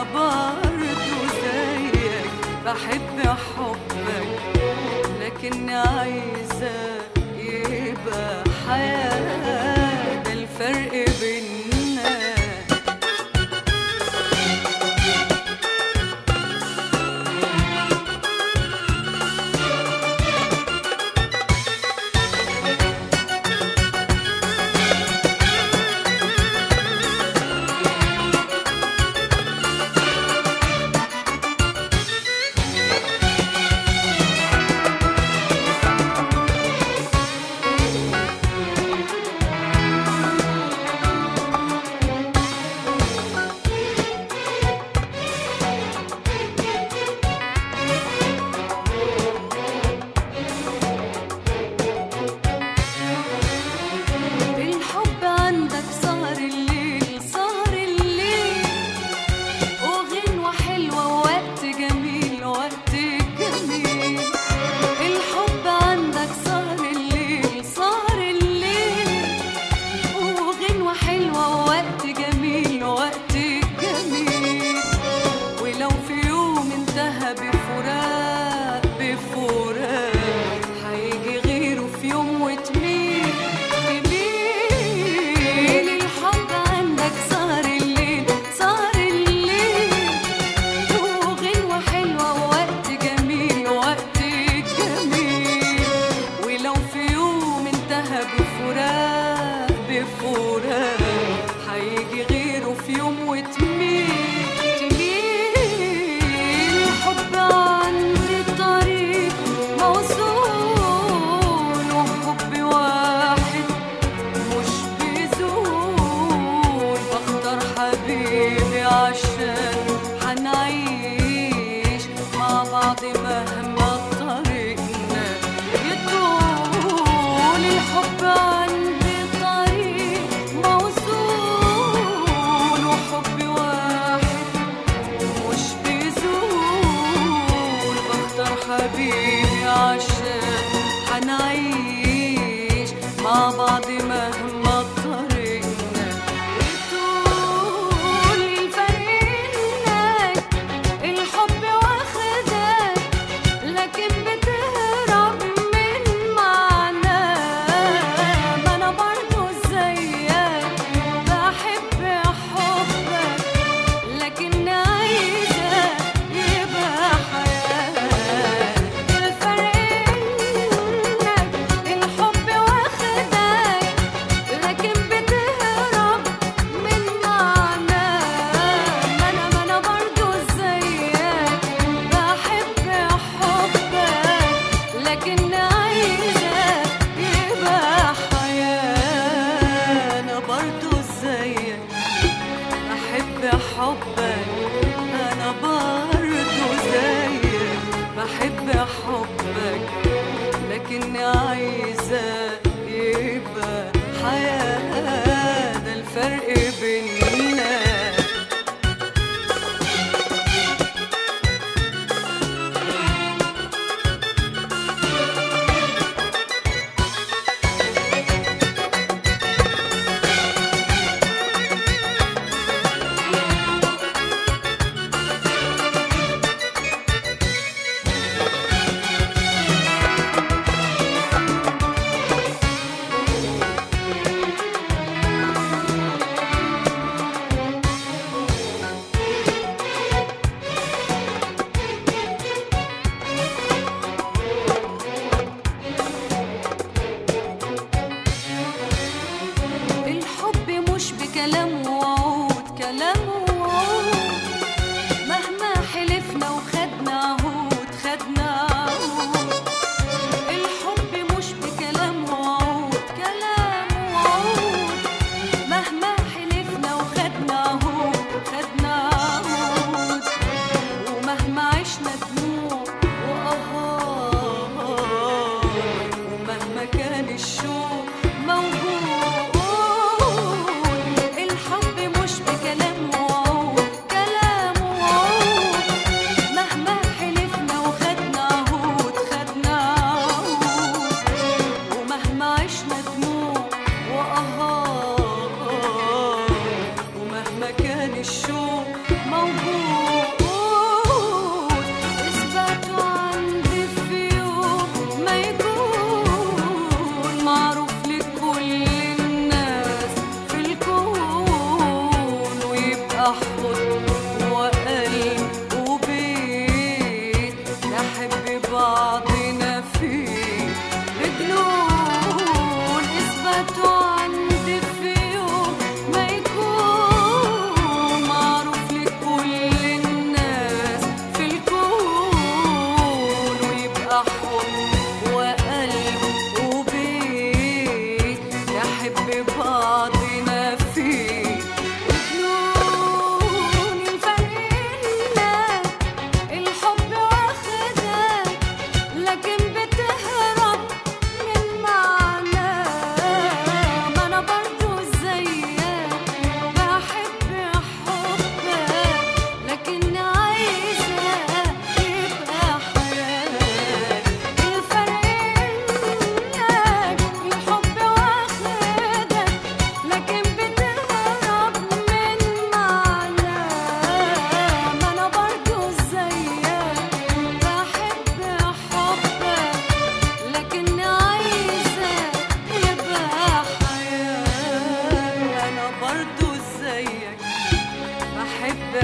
برضو زيك بحب حبك لكن عايزة يبقى حياة ده الفرق بينا الحب عندك سهر الليل سهر الليل وغنوة حلوة ووقت جميل وقت جميل الحب عندك سهر الليل سهر الليل وغنوة حلوة ووقت جميل وقت جميل ولو في يوم انتهى بفراق بفراق هيجي غيره في يوم وتميل تميل الحب عندك سهر الليل سهر الليل وغنوة حلوة ووقت جميل وقت جميل ولو في يوم انتهى بفراق بفراق هيجي غيره في يوم وتميل تميل الحب عندي طريق موصول وحب واحد مش بيزول بختار حبيبي عشان حنعيش مع بعض مهما طريقنا يطول الحب عندي طريق موصول وحب واحد مش بيزول بختار حبيبي عشان حنعيش مع بعض مهما طريقنا يطول الفرق انك الحب واخدك لكن بتهرب من معناه ما انا برضو زيك بحب حبك لكن عايزة يبقى حياة الفرق انك الحب واخدك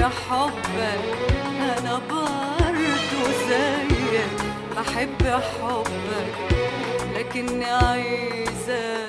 حبك انا برضو زيك بحب حبك لكني عايزة